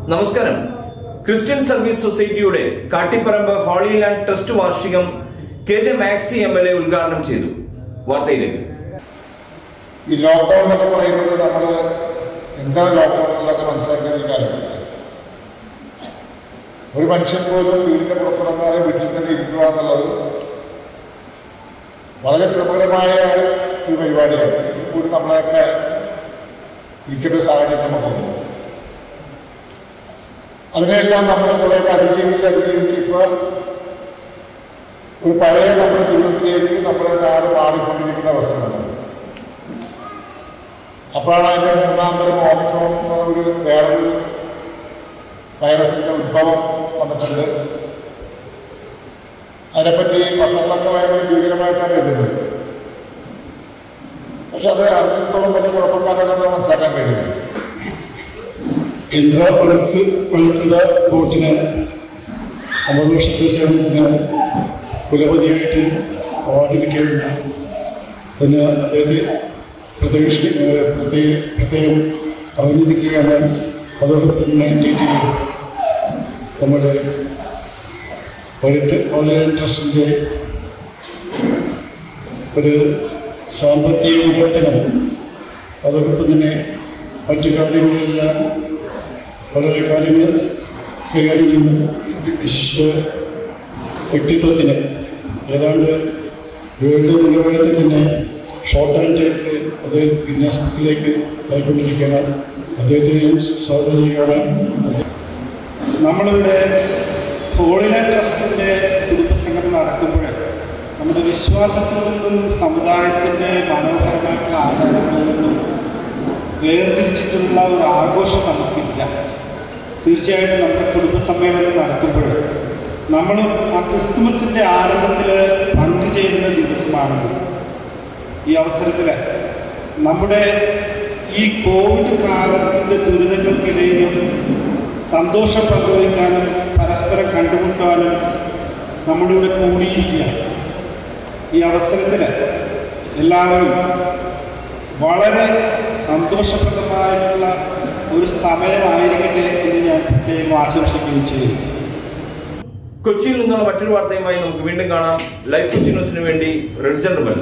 നമസ്കാരം Christian service സൊസൈറ്റിയുടെ Kattipparambu holy land trust വാർഷികം K J Maxi M L A ഉദ്ഘാടനം ചെയ്തു വാർത്തയിലേക്ക് ഈ ലോക്ക്ഡൗൺ എന്നൊക്കെ പറയുന്നത് നമ്മൾ എന്താണ് ലോക്ക്ഡൗൺ എന്നൊക്കെ മനസ്സിലാക്കുന്ന ഈ കാലഘട്ടത്തിൽ ഒരു മനുഷ്യൻ പോലും വീടിന്റെ പുറത്തിറങ്ങാതെ വീട്ടിൽ തന്നെ ഇരിക്കുക എന്നുള്ളത് വളരെ ശ്രമകരമായ ഒരു പരിപാടിയാണ് ഇതിൽ കൂടി നമ്മളെയൊക്കെ ഇരിക്കേണ്ട ഒരു സാഹചര്യം നമുക്കുണ്ട് അതിനെല്ലാം നമ്മൾ കുറേയൊക്കെ അതിജീവിച്ച് അതിജീവിച്ച് ഇപ്പോൾ ഒരു പഴയ നമ്മുടെ ജീവിതത്തിലേക്ക് നമ്മുടെ നാട് മാറിക്കൊണ്ടിരിക്കുന്ന അവസരമാണ് അപ്പോഴാണ് അതിൻ്റെ മൂന്നാം തരം ഓമിക്രോൺ എന്ന ഒരു വേറൊരു വൈറസിന്റെ ഉത്ഭവം വന്നിട്ടുണ്ട് അതിനെപ്പറ്റി പത്രങ്ങളൊക്കെ ഭയങ്കര ഭീകരമായിട്ടാണ് എഴുതുന്നത് പക്ഷെ അത് അറിഞ്ഞത്തോളം വലിയ കുഴപ്പക്കാരല്ലെന്ന് മനസ്സിലാക്കാൻ കഴിയില്ല യന്ത്ര ഒഴുക്ക് ഒഴുക്കുന്ന ബോട്ടിന് അമ്പത് വർഷത്തെ സേവനത്തിന് കുലപതിയായിട്ട് അവാർഡ് ലഭിക്കുകയുണ്ട് അതിന് അദ്ദേഹത്തെ പ്രത്യേക പ്രത്യേക പ്രത്യേകം അഭിനന്ദിക്കുകയാണ് അതോടൊപ്പം തന്നെ ഡീറ്റെയിൽ നമ്മുടെ പൈലറ്റ് ഓൺലൈൻ ട്രസ്റ്റിൻ്റെ ഒരു സാമ്പത്തിക വിവർത്തനം അതോടൊപ്പം തന്നെ മറ്റു കാര്യങ്ങളെല്ലാം വളരെ കാര്യങ്ങൾ കൈകാര്യം ചെയ്യുന്ന വിശ്വ വ്യക്തിത്വത്തിന് ഏതാണ്ട് വേൾഡ് നിലവാരത്തിൽ തന്നെ ഷോർട്ട് ഹാൻഡായിട്ട് അത് ഗിന്നസ് ബുക്കിലേക്ക് ആയിക്കൊണ്ടിരിക്കുകയാണ് അദ്ദേഹത്തെയും സ്വാഗതം ചെയ്യുകയാണ് നമ്മളിവിടെ ഹോളിനെ ട്രസ്റ്റിൻ്റെ കുടുംബസംഘം നടക്കുമ്പോൾ നമ്മുടെ വിശ്വാസത്തിൽ നിന്നും സമുദായത്തിൻ്റെ മനോഹരമായിട്ടുള്ള ആചാരങ്ങളിൽ നിന്നും വേർതിരിച്ചിട്ടുള്ള ഒരു ആഘോഷം നമുക്കില്ല തീർച്ചയായിട്ടും നമ്മുടെ കുടുംബസമ്മേളനം നടക്കുമ്പോൾ നമ്മൾ ആ ക്രിസ്തുമസിൻ്റെ ആനന്ദത്തിൽ പങ്കുചേരുന്ന ദിവസമാണിത് ഈ അവസരത്തിൽ നമ്മുടെ ഈ കോവിഡ് കാലത്തിൻ്റെ ദുരിതങ്ങൾക്കിടയിലും സന്തോഷം പങ്കുവയ്ക്കാനും പരസ്പരം കണ്ടുമുട്ടാനും നമ്മളിവിടെ കൂടിയിരിക്കുകയാണ് ഈ അവസരത്തിൽ എല്ലാവരും വളരെ സന്തോഷപ്രദമായിട്ടുള്ള ഒരു സമയമായിരിക്കട്ടെ എന്ന് ഞാൻ പ്രത്യേകം ആശംസിക്കുകയും ചെയ്യുന്നു കൊച്ചിയിൽ നിന്നുള്ള മറ്റൊരു വാർത്തയുമായി നമുക്ക് വീണ്ടും കാണാം ലൈഫ് കൊച്ചി ന്യൂസിന് വേണ്ടി റിഡ്ജൻ റിബൽ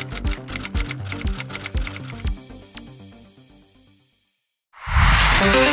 Thank